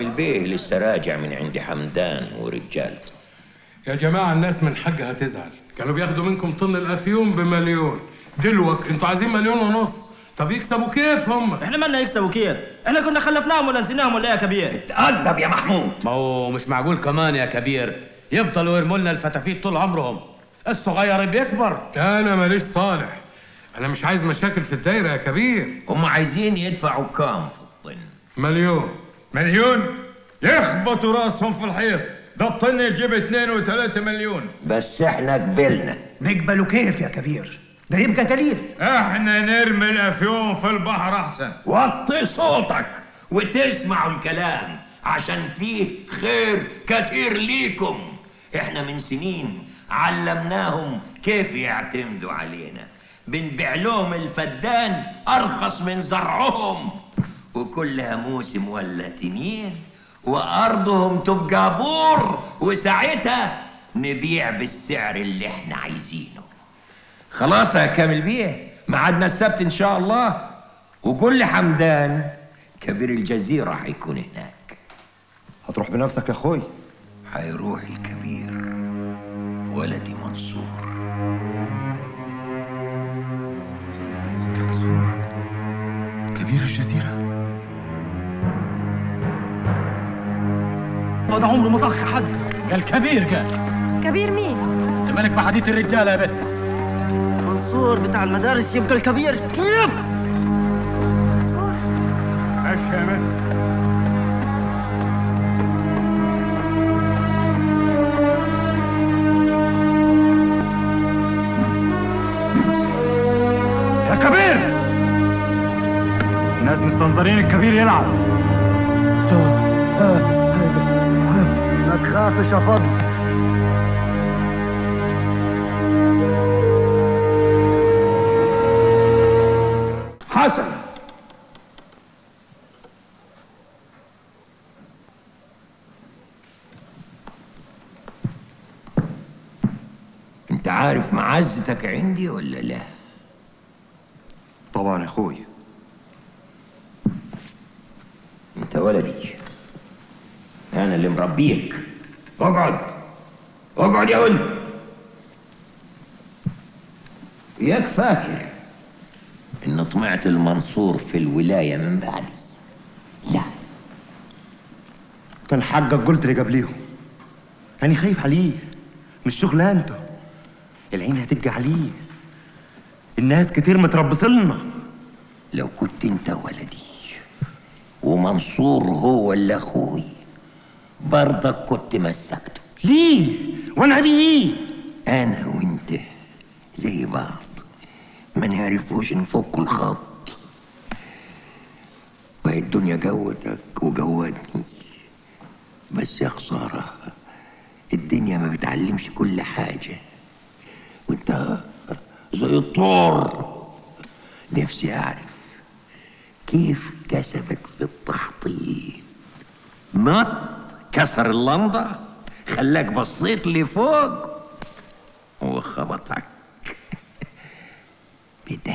البيه لسه راجع من عند حمدان ورجالته يا جماعة الناس من حقها تزعل كانوا بياخدوا منكم طن الأفيون بمليون دلوك انتوا عايزين مليون ونص طب يكسبوا كيف هم احنا مالنا يكسبوا كيف؟ احنا كنا خلفناهم ولا نسيناهم ولا ايه يا كبير؟ تأدب يا محمود ما هو مش معقول كمان يا كبير يفضلوا يرموا لنا الفتافيت طول عمرهم الصغير بيكبر أنا ماليش صالح أنا مش عايز مشاكل في الدايرة يا كبير هم عايزين يدفعوا كام في الطن مليون مليون يخبطوا راسهم في الحيط ده الطن يجيب اثنين وثلاثة مليون بس احنا قبلنا نقبله كيف يا كبير ده يبقى قليل احنا نرمي الافيون في البحر احسن وطي صوتك وتسمعوا الكلام عشان فيه خير كتير ليكم احنا من سنين علمناهم كيف يعتمدوا علينا بنبيع لهم الفدان ارخص من زرعهم وكلها موسم ولا تنين وارضهم تبقى بور وساعتها نبيع بالسعر اللي احنا عايزينه خلاص يا كامل بيه ميعادنا السبت ان شاء الله وقول لحمدان كبير الجزيرة هيكون هناك هتروح بنفسك يا اخوي هيروح الكبير ولدي منصور كبير الجزيرة ده عمره ما طخ حد قال كبير قال كبير مين؟ انت مالك بحديث الرجاله يا بت منصور بتاع المدارس يبقى الكبير كيف؟ منصور ماشي يا مت يا كبير الناس مستنظرين الكبير يلعب ما تخافش يا فضل حسن انت عارف معزتك عندي ولا لا طبعا يا اخوي انت ولدي انا اللي مربيك اقعد اقعد يا ولد ياك فاكر ان طمعت المنصور في الولايه من بعدي لا كان حقك قلت لي قبليهم أنا خايف عليه مش شغلانته العين هتبقى عليه الناس كتير متربصلنا لو كنت انت ولدي ومنصور هو اللي اخوي برضك كنت مسكته ليه؟ وانا بيه انا وانت زي بعض ما نعرفوش نفك الخط وهي الدنيا جودك وجودني بس يا خسارة الدنيا ما بتعلمش كل حاجة وانت زي الطور نفسي اعرف كيف كسبك في التحطيم نط كسر اللمضة خلاك بصيت لفوق وخبطك بده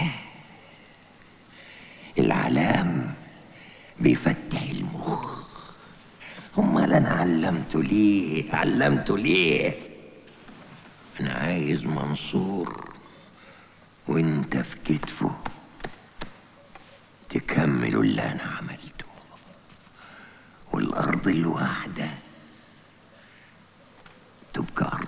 العلام بيفتح المخ امال انا علمته ليه علمته ليه انا عايز منصور وانت في كتفه تكملوا اللي انا عملته والارض الواحده تبقى ارض